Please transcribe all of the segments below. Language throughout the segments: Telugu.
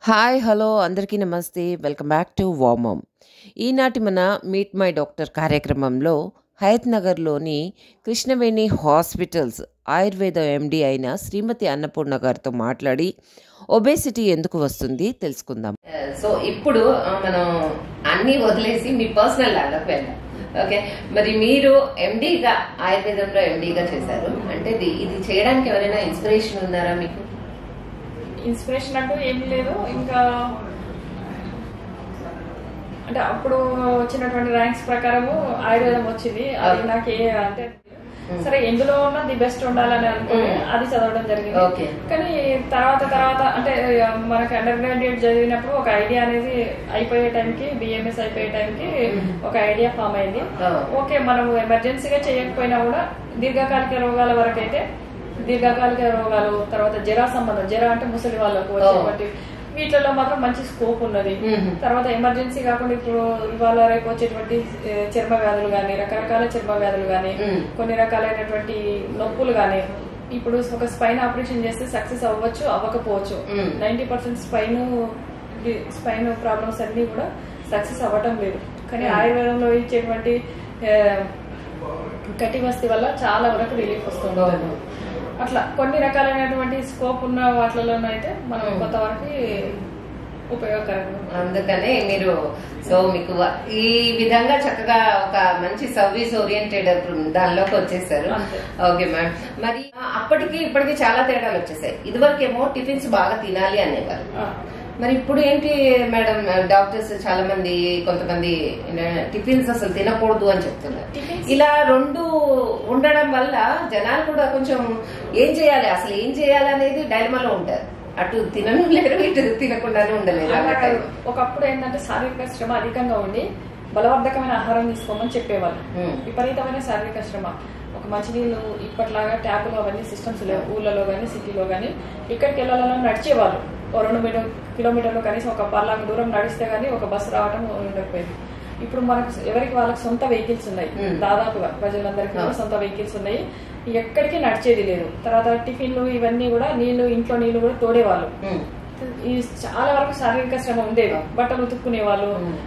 హాయ్ హలో అందరికీ నమస్తే వెల్కమ్ బ్యాక్ టు వామమ్ ఈనాటి మన మీట్ మై డాక్టర్ కార్యక్రమంలో హయత్ నగర్లోని కృష్ణవేణి హాస్పిటల్స్ ఆయుర్వేద ఎండి అయిన శ్రీమతి అన్నపూర్ణ గారితో మాట్లాడి ఒబేసిటీ ఎందుకు వస్తుంది తెలుసుకుందాం సో ఇప్పుడు ఆ, మనం అన్ని వదిలేసి మీ పర్సనల్ దాంట్లోకి వెళ్దాం ఓకే మరి మీరు ఎండీగా ఆయుర్వేదంలో ఎండీగా చేశారు అంటే ఇది ఇది చేయడానికి ఎవరైనా ఇన్స్పిరేషన్ ఉన్నారా మీకు ఇన్స్పిరేషన్ అంటూ ఏం లేదు ఇంకా అంటే అప్పుడు వచ్చినటువంటి ర్యాంక్స్ ప్రకారము ఆయుర్వేదం వచ్చింది అది నాకు ఏ అంటే సరే ఎందులో ఉన్నా ది బెస్ట్ ఉండాలని అనుకుని అది చదవడం జరిగింది Okay. కానీ తర్వాత తర్వాత అంటే మనకి అండర్ గ్రాడ్యుయేట్ చదివినప్పుడు ఒక ఐడియా అనేది అయిపోయే టైంకి బిఎంఎస్ అయిపోయే టైంకి ఒక ఐడియా ఫామ్ అయింది Oh. ఓకే మనం ఎమర్జెన్సీగా చేయకపోయినా కూడా దీర్ఘకాలిక రోగాల వరకు అయితే దీర్ఘకాలిక రోగాలు తర్వాత జరా సంబంధం జరా అంటే ముసలి వాళ్ళకు వచ్చేటువంటి వీటిలో మాత్రం మంచి స్కోప్ ఉన్నది Mhm. తర్వాత ఎమర్జెన్సీ కాకుండా ఇప్పుడు ఇవాళ రేపు వచ్చేటువంటి ఏ, చర్మ వ్యాధులు కానీ రకరకాల చర్మ వ్యాధులు కానీ Mm. కొన్ని రకాలైనటువంటి నొప్పులు కానీ ఇప్పుడు ఒక స్పైన్ ఆపరేషన్ చేస్తే సక్సెస్ అవ్వచ్చు అవ్వకపోవచ్చు Mm. Ninety percent spine spine problems అన్ని కూడా సక్సెస్ అవ్వటం లేదు కానీ ఆయుర్వేదంలో ఇచ్చేటువంటి ఏ, గట్టి వస్తి వల్ల చాలా వరకు రిలీఫ్ వస్తుంది అవును. అట్లా కొన్ని రకాలైనటువంటి స్కోప్ ఉన్న వాటిలోనైతే మనం Mm. కొంతవరకు ఉపయోగకరంగా అందుకనే మీరు సో మీకు వ- ఈ విధంగా చక్కగా ఒక మంచి సర్వీస్ ఓరియంటెడ్ దానిలోకి వచ్చేసారు అంతే. ఓకే మ్యామ్ మరి ఆ, అప్పటికి ఇప్పటికి చాలా తేడాలు వచ్చేసాయి ఇదివరకేమో టిఫిన్స్ బాగా తినాలి అనేవారు ఆ, మరి ఇప్పుడు ఏంటి మేడం డాక్టర్స్ చాలా మంది కొంతమంది టిఫిన్స్ అసలు తినకూడదు అని చెప్తున్నారు Tiffins- ఇలా రెండు ఉండడం వల్ల జనాలు కూడా కొంచెం ఏం చేయాలి అసలు ఏం చేయాలి అనేది డైలమాలో ఉంటారు అటు తినను లేరు ఇటు తినకుండానే ఉండలేరు అలా అన్నట్టు. ఒకప్పుడు ఏంటంటే శారీరక శ్రమ అధికంగా ఉండి బలవర్ధకమైన ఆహారం తీసుకోమని చెప్పేవాళ్ళు ఉమ్. విపరీతమైన శారీరక శ్రమ ఒక మంచినీళ్ళు ఇప్పట్లాగా ట్యాపులు అవన్నీ సిస్టమ్స్ లేవు ఊళ్ళలో కానీ సిటీలో కానీ ఇక్కడికి వెళ్ళాలన్నా నడిచేవాళ్ళు ఓ రెండు మీటర్ కిలోమీటర్లు కనీసం ఒక పర్లాంగ్ దూరం నడిస్తే గానీ ఒక బస్సు రావడం ఉండకపోయేది ఇప్పుడు మనకు ఎవరికి వాళ్ళకి సొంత వెహికల్స్ ఉన్నాయి ఉమ్. దాదాపుగా ప్రజలందరికీ కూడా ఆ. సొంత వెహికల్స్ ఉన్నాయి ఎక్కడికి నడిచేది లేదు తర్వాత టిఫిన్లు ఇవన్నీ కూడా నీళ్లు ఇంట్లో నీళ్లు కూడా తోడేవాళ్ళు ఉమ్. ఈ చాలా వరకు శారీరక శ్రమ ఉండేది బట్టలు ఉతుక్కునే వాళ్ళు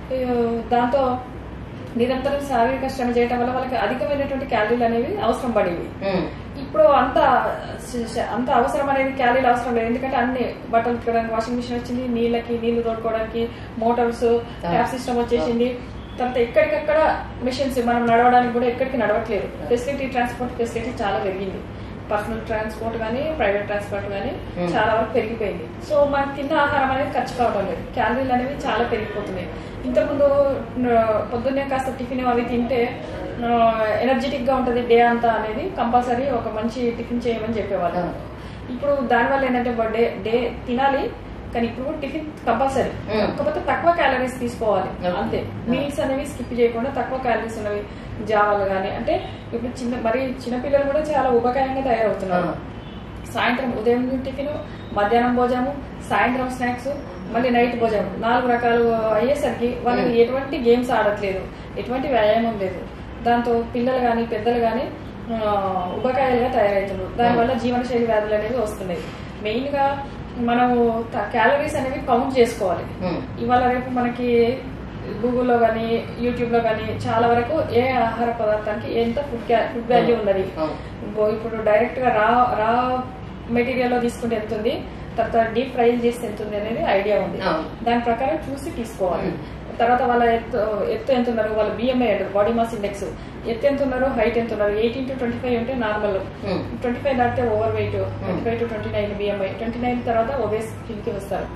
దాంతో నిరంతరం శారీరక శ్రమ చేయటం వల్ల వాళ్ళకి అధికమైనటువంటి క్యాలరీలు అనేవి అవసరం పడేవి ఉమ్. ఇప్పుడు అంత శ- శ- అంత అవసరం అనేది క్యాలరీలు అవసరం లేదు ఎందుకంటే అన్ని బట్టలు ఉతకడానికి వాషింగ్ మిషన్ వచ్చింది నీళ్ళకి నీళ్లు తోడుకోవడానికి మోటార్స్ ట్యాప్ సిస్టమ్ వచ్చేసింది తర్వాత ఎక్కడికక్కడ మిషన్స్ మనం నడవడానికి కూడా ఎక్కడికి నడవట్లేదు ఫెసిలిటీ ట్రాన్స్పోర్ట్ ఫెసిలిటీ చాలా పెరిగింది పర్సనల్ ట్రాన్స్పోర్ట్ కానీ ప్రైవేట్ ట్రాన్స్పోర్ట్ కానీ చాలా వరకు పెరిగిపోయింది సో మనకి తిన్న ఆహారం అనేది ఖర్చు కావడం లేదు క్యాలరీలు అనేవి చాలా పెరిగిపోతున్నాయి ఇంతకుముందు న- పొద్దున్నే కాస్త టిఫిన్ అవి తింటే ఎనర్జెటిక్ గా ఉంటుంది డే అంతా అనేది కంపల్సరీ ఒక మంచి టిఫిన్ చేయమని చెప్పేవాళ్ళు ఇప్పుడు దానివల్ల ఏంటంటే డే డే తినాలి కానీ ఇప్పుడు టిఫిన్ కంపల్సరీ Mm. కాకపోతే తక్కువ క్యాలరీస్ తీసుకోవాలి Okay. అంతే మీల్స్ అనేవి స్కిప్ చేయకుండా తక్కువ క్యాలరీస్ ఉన్నవి జావాలు కానీ అంటే ఇప్పుడు చిన్న మరి చిన్నపిల్లలు కూడా చాలా ఉపకారంగా తయారవుతున్నారు Ah. సాయంత్రం ఉదయం టిఫిన్ మధ్యాహ్నం భోజనము సాయంత్రం స్నాక్స్ మళ్ళీ నైట్ భోజనం నాలుగు రకాలు అయ్యేసరికి వాళ్ళు Mm. ఎటువంటి గేమ్స్ ఆడట్లేదు ఎటువంటి వ్యాయామం లేదు దాంతో పిల్లలు కానీ పెద్దలు కానీ ఉపకాయాలుగా తయారవుతున్నారు దానివల్ల జీవనశైలి వ్యాధులు అనేవి వస్తున్నాయి మెయిన్ గా మనము క్యాలరీస్ అనేవి కౌంట్ చేసుకోవాలి ఉమ్. ఇవాళ రేపు మనకి గూగుల్లో కానీ యూట్యూబ్లో కానీ చాలా వరకు ఏ ఆహార పదార్థానికి ఎంత ఫుడ్ ఫుడ్ వాల్యూ ఉన్నది అవును. ఇంకో ఇప్పుడు డైరెక్ట్ గా రా రా మెటీరియల్ లో తీసుకుంటే ఎంత ఉంది తర్వాత డీప్ ఫ్రై చేస్తే ఎంత ఉంది అనేది ఐడియా ఉంది అవును. దాని ప్రకారం చూసి తీసుకోవాలి తర్వాత వాళ్ళ ఎత్తు ఎత్తు ఎంత ఉన్నారు వాళ్ళ బిఎంఐ అంటారు బాడీ మాస్ ఇండెక్స్ ఎత్తు ఎంత ఉన్నారు హైట్ ఎంత ఉన్నారు ఎయిటీన్ టు ట్వంటీ ఫైవ్ ఉంటే నార్మల్ ఉమ్. ట్వంటీ ఫైవ్ దాటితే over weight twenty five to twenty nine BMI twenty nine తర్వాత ఒబేస్ కిందకి వస్తారు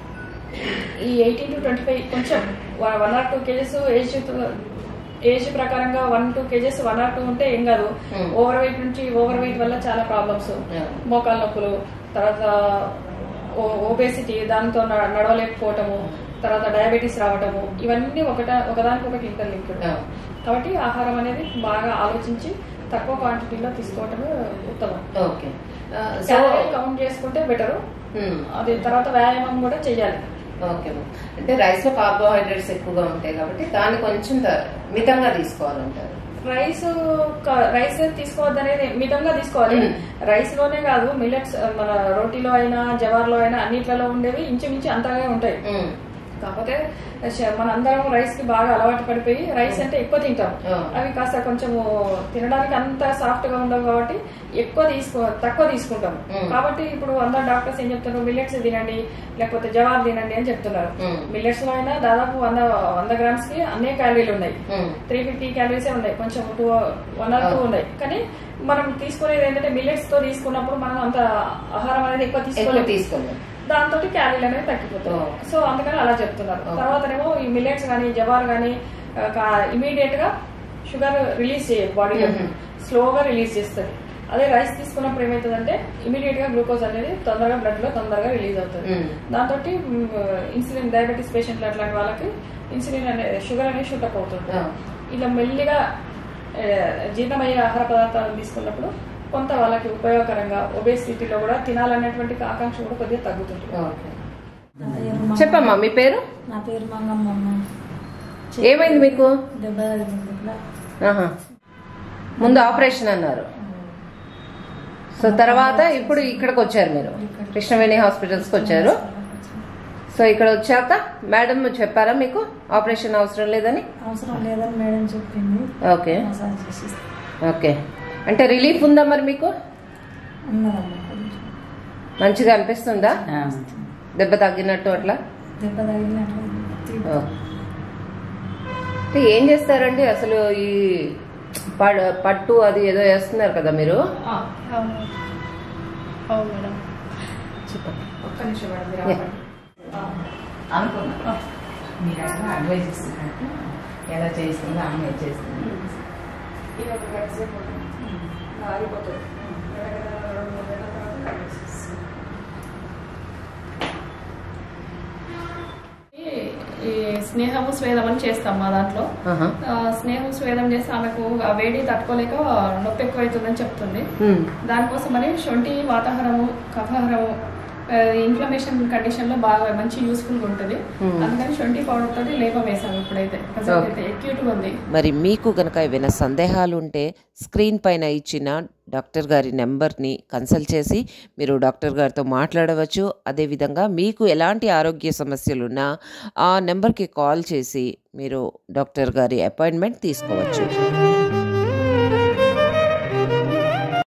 ఈ ఎయిటీన్ టు ట్వంటీ ఫైవ్ కొంచెం one or two kgs age age ప్రకారంగా one two kgs one or two ఉంటే ఏం కాదు Hmm. ఓవర్ వెయిట్ నుంచి ఓవర్ వెయిట్ వల్ల చాలా ప్రాబ్లమ్స్ Yeah. మోకాల నొప్పులు తర్వాత ఓబేసిటీ దాంతో న- నడవలేకపోవటము తర్వాత డయాబెటీస్ రావటము ఇవన్నీ ఒకట ఒకదానికి ఒకటి ఇంటర్లింక్డ్ Yeah. కాబట్టి ఆహారం అనేది బాగా ఆలోచించి తక్కువ క్వాంటిటీలో తీసుకోవటమే ఉత్తమం ఓకే ఆ, సో క్యాలరీ కౌంట్ చేసుకుంటే బెటర్ ఉమ్. అది తర్వాత వ్యాయామం కూడా చెయ్యాలి ఓకే మ్యామ్. అంటే రైస్ లో కార్బోహైడ్రేట్స్ ఎక్కువగా ఉంటాయి కాబట్టి దాన్ని కొంచెం త- మితంగా తీసుకోవాలంటారు రైస్ క- రైస్ తీసుకోవద్దు అనేది మితంగా తీసుకోవాలి రైస్ లోనే కాదు మిల్లెట్స్ మన రోటీలో అయినా జవార్లో అయినా అన్నిట్లలో ఉండేవి ఇంచుమించు అంతగా ఉంటాయి ఉమ్. కాకపోతే శ- మనందరం రైస్ కి బాగా అలవాటు పడిపోయి రైస్ అంటే ఎక్కువ తింటాం ఆ. అవి కాస్త కొంచెము తినడానికి అంత సాఫ్ట్ గా ఉండవు కాబట్టి ఎక్కువ తీసుకో తక్కువ తీసుకుంటాం మ్. కాబట్టి ఇప్పుడు అందరు డాక్టర్స్ ఏం చెప్తున్నారు మిల్లెట్స్ తినండి లేకపోతే జవార్ తినండి అని చెప్తున్నారు మ్. మిల్లెట్స్ లో అయినా దాదాపు వంద వంద గ్రామ్స్ కి అన్ని క్యాలరీలు ఉన్నాయి ఉమ్. త్రీ ఫిఫ్టీ క్యాలరీస్ ఉన్నాయి కొంచెం టూ వన్ ఆర్ టూ ఉన్నాయి కానీ మనం తీసుకునేది ఏంటంటే మిల్లెట్స్ తో తీసుకున్నప్పుడు మనం అంత ఆహారం అనేది ఎక్కువ ఎక్కువ తీసుకోలేదు తీసుకోలేదు దాంతో క్యాలరీలు అనేది తగ్గిపోతాయి ఓ. సో అందుకని అలా చెప్తున్నారు ఓ. తర్వాతనేమో ఈ మిల్లెట్స్ కానీ జవార్ కానీ ఇమీడియట్ గా షుగర్ రిలీజ్ చేయదు బాడీలో మ్మ్. స్లోగా రిలీజ్ చేస్తుంది అదే రైస్ తీసుకున్నప్పుడు ఏమవుతుందంటే ఇమీడియట్ గా గ్లూకోజ్ అనేది తొందరగా బ్లడ్ లో తొందరగా రిలీజ్ అవుతుంది మ్మ్. దాంతో ఇన్సులిన్ డయాబెటీస్ పేషెంట్లు అట్లాంటి వాళ్ళకి ఇన్సులిన్ అనే షుగర్ అనేది షూటప్ అవుతుంది ఆ. ఇలా మెల్లిగా ఆ, జీర్ణమయ్యే ఆహార పదార్థాలను తీసుకున్నప్పుడు కొంత వాళ్ళకి ఉపయోగకరంగా ఒబేసిటీలో కూడా తినాలనేటువంటి ఆకాంక్ష కూడా కొద్దిగా తగ్గుతుంది ఓకే నా పేరు మంగ- చెప్పమ్మా మీ పేరు నా పేరు మంగమ్మ ఏమైంది మీకు దెబ్బ తగిలింది ఇట్లా ఆహా. ముందు ఆపరేషన్ అన్నారు సో తర్వాత ఇప్పుడు ఇక్కడికి వచ్చారు మీరు కృష్ణవేణి హాస్పిటల్స్కి వచ్చారు సో ఇక్కడ వచ్చాక మేడం చెప్పారా మీకు ఆపరేషన్ అవసరం లేదని అవసరం లేదని మేడం చెప్పింది ఓకే మసాజ్ చేసి ఓకే అంటే రిలీఫ్ ఉందా మరి మీకు ఉన్నదమ్మ కొంచెం మంచిగా అనిపిస్తుందా దెబ్బ తగ్గినట్టు అట్లా దెబ్బ తగిలినట్లు ఓ. అంటే ఏం చేస్తారండి అసలు ఈ పడ- పట్టు అది ఏదో వేస్తున్నారు కదా మీరు అవును అవును మేడం చెప్పండి ఒక్క నిమిషం మేడం మీరు Yeah. ఆపండి. ఆ. అనుకున్నా మీరు అట్లా అడ్వైజ్ ఇస్తున్నట్టు ఎలా చేస్తుందో ఆమె చేస్తుంది ఇది ఒక గంట సేపు ఉంటుంది. ఆగిపోతుంది గంట గంట రెండు మూడు గంటల తర్వాత ఆపేసేస్తుంది. ఈ- ఈ స్నేహము స్వేదం అని చేస్తాం మా దాంట్లో ఆహా. ఆ, స్నేహం స్వేదం చేస్తే ఆమెకు ఆ వేడి తట్టుకోలేక నొప్పి ఎక్కువ అవుతుందని చెప్తుంది ఉమ్. దానికోసమని శొంఠి వాతాహారము కఫాహారము ఇన్ఫ్లమేషన్ కండిషన్ లో బాగా మంచి యూస్ఫుల్ గా ఉంటుంది Hmm. అందుకని శొంఠి పౌడర్ తోటి లేపం వేసాం ఇప్పుడైతే ప్రజెంట్ అయితే acute గా ఉంది మరి మీకు గనక ఏవైనా సందేహాలు ఉంటే స్క్రీన్ పైన ఇచ్చిన డాక్టర్ గారి నెంబర్ని కన్సల్ట్ చేసి మీరు డాక్టర్ గారితో మాట్లాడవచ్చు అదేవిధంగా మీకు ఎలాంటి ఆరోగ్య సమస్యలున్నా ఆ నెంబర్కి కాల్ చేసి మీరు డాక్టర్ గారి అపాయింట్మెంట్ తీసుకోవచ్చు